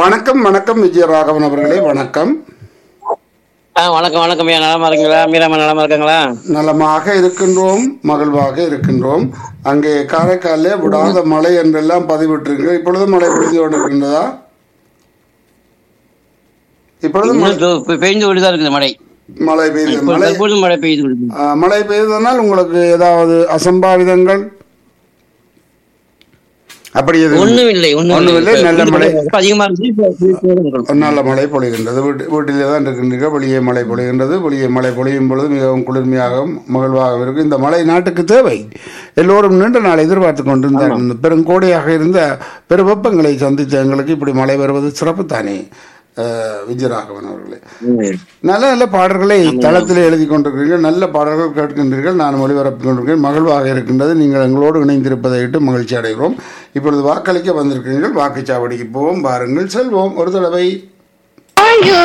வணக்கம் வணக்கம் விஜயராகவன் அவர்களே வணக்கம் ஆ வணக்கம் வணக்கம் ஐயா நலமா இருக்கீங்களா மீராமா நலமா இருக்காங்களா நலமாக இருக்கின்றோம் மகிழ்வாக இருக்கின்றோம் அங்கே காரைக்காலிலே விடாத மழை என்றெல்லாம் பதிவிட்டிருங்க இப்பொழுது மழை பொழிந்து கொண்டிருக்கின்றதா இப்பொழுது மழை- இன்னும் பெ- பெ- பெய்ந்து கொண்டுதான் இருக்குது மழை மழை பெய்து இப்பொழுது மழை தற்பொழுது மழை பெய்து கொண்டு ஆ, மழை பெய்ததனால் உங்களுக்கு ஏதாவது அசம்பாவிதங்கள் அப்படி எதுவும் ஒண்ணும் இல்லை ஒண்ணும் ஒண்ணும் இல்லை, நல்ல மழை. இப்ப அதிகமா இருக்கு இப்ப இப்ப நல்ல மழை பொழிகின்றது வீட்டு வீட்டிலே தான் இருக்கின்றீர்கள் வெளியே மழை பொழிகின்றது வெளியே மழை பொழியும் பொழுது மிகவும் குளிர்மையாகவும் மகிழ்வாகவும் இருக்கும் இந்த மழை நாட்டுக்கு தேவை எல்லோரும் நீண்ட நாள் எதிர்பார்த்து கொண்டிருந்தார் இந்த பெருங்கோடையாக இருந்த பெரு வெப்பங்களை சந்தித்த எங்களுக்கு இப்படி மழை வருவது சிறப்பு தானே அஹ், விஜயராகவன் அவர்களே ம். நல்ல நல்ல பாடல்களை தளத்தில் எழுதி கொண்டிருக்கிறீர்கள் நல்ல பாடல்கள் கேட்கின்றீர்கள் நான் ஒளிபரப்பிக் கொண்டிருக்கிறேன் மகிழ்வாக இருக்கின்றது நீங்கள் எங்களோடு இணைந்திருப்பதை விட்டு மகிழ்ச்சி அடைகிறோம் இப்பொழுது வாக்களிக்க வந்திருக்கிறீர்கள் வாக்குச்சாவடிக்கு போவோம் பாருங்கள் செல்வோம் ஒரு தடவை ஐயோ